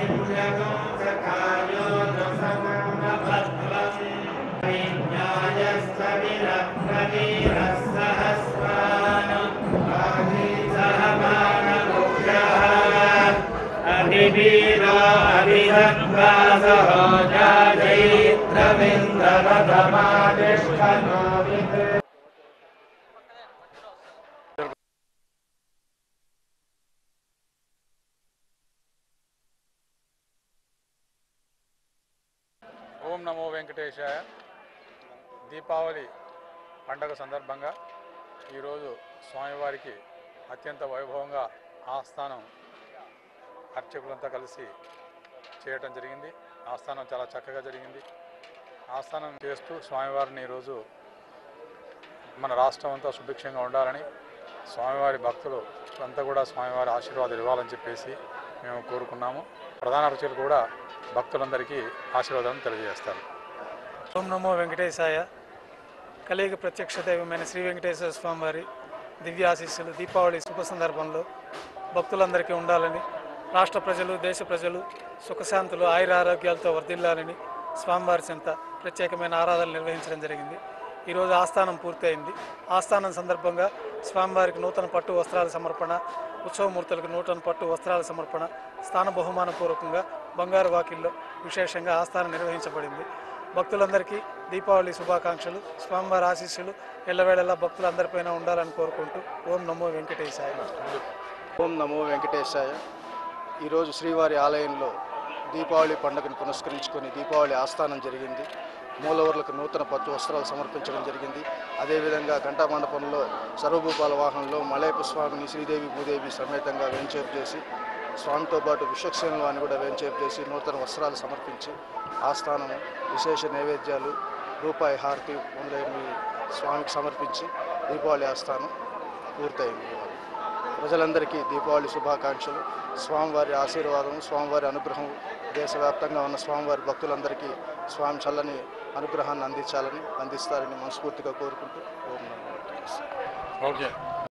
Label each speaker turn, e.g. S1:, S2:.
S1: अभिवीरो अभिहत्वासहो जाजैत्रविन्दवधमादिष्ठनो विद्
S2: ఓం నమో వెంకటేశాయ దీపావళి పండగ సందర్భంగా ఈరోజు స్వామివారికి అత్యంత వైభవంగా ఆస్థానం అర్చకులంతా కలిసి చేయటం జరిగింది ఆస్థానం చాలా చక్కగా జరిగింది ఆస్థానం చేస్తూ స్వామివారిని ఈరోజు మన రాష్ట్రం అంతా సుభిక్షంగా ఉండాలని స్వామివారి భక్తులు అంతా కూడా స్వామివారి ఆశీర్వాదాలు ఇవ్వాలని చెప్పేసి మేము కోరుకున్నాము ప్రధాన అర్చకులు కూడా భక్తులందరికీ ఆశీర్వాదాలను తెలియజేస్తారు
S3: ఓం నమో వెంకటేశాయ కలియుగ ప్రత్యక్ష దైవమైన శ్రీ వెంకటేశ్వర స్వామి వారి దివ్య ఆశీస్సులు దీపావళి శుభ సందర్భంలో భక్తులందరికీ ఉండాలని రాష్ట్ర ప్రజలు దేశ ప్రజలు సుఖశాంతులు ఆయుర ఆరోగ్యాలతో వర్ధిల్లాలని స్వామివారి చెంత ప్రత్యేకమైన ఆరాధనలు నిర్వహించడం జరిగింది ఈరోజు ఆస్థానం పూర్తయింది ఆస్థానం సందర్భంగా స్వామివారికి నూతన పట్టు వస్త్రాల సమర్పణ ఉత్సవమూర్తులకు నూతన పట్టు వస్త్రాల సమర్పణ స్థాన బహుమాన పూర్వకంగా బంగారు వాకిల్లో విశేషంగా ఆస్థానం నిర్వహించబడింది భక్తులందరికీ దీపావళి శుభాకాంక్షలు స్వామివారి ఆశీస్సులు ఎల్లవేళలా భక్తులందరిపైన ఉండాలని కోరుకుంటూ ఓం నమో వెంకటేశాయ
S4: ఓం నమో వెంకటేశాయ ఈరోజు శ్రీవారి ఆలయంలో దీపావళి పండుగను పురస్కరించుకొని దీపావళి ఆస్థానం జరిగింది మూలవర్లకు నూతన పట్టు వస్త్రాలు సమర్పించడం జరిగింది అదేవిధంగా ఘంటా మండపంలో సర్వభూపాల వాహనంలో మలయప్ప స్వామిని శ్రీదేవి భూదేవి సమేతంగా వేంచేపు చేసి స్వామితో పాటు విశ్వక్సేనులు అని కూడా వేంచేపు చేసి నూతన వస్త్రాలు సమర్పించి ఆస్థానము విశేష నైవేద్యాలు రూపాయి హారతి మొదలైనవి స్వామికి సమర్పించి దీపావళి ఆస్థానం పూర్తయింది ఇవాళ. ప్రజలందరికీ దీపావళి శుభాకాంక్షలు స్వామివారి ఆశీర్వాదం స్వామివారి అనుగ్రహం దేశవ్యాప్తంగా ఉన్న స్వామివారి భక్తులందరికీ స్వామి చల్లని అనుగ్రహాన్ని అందించాలని అందిస్తారని మనస్ఫూర్తిగా కోరుకుంటూ ఓం నమో వెంకటేశ్వరాయ.
S2: ఓకే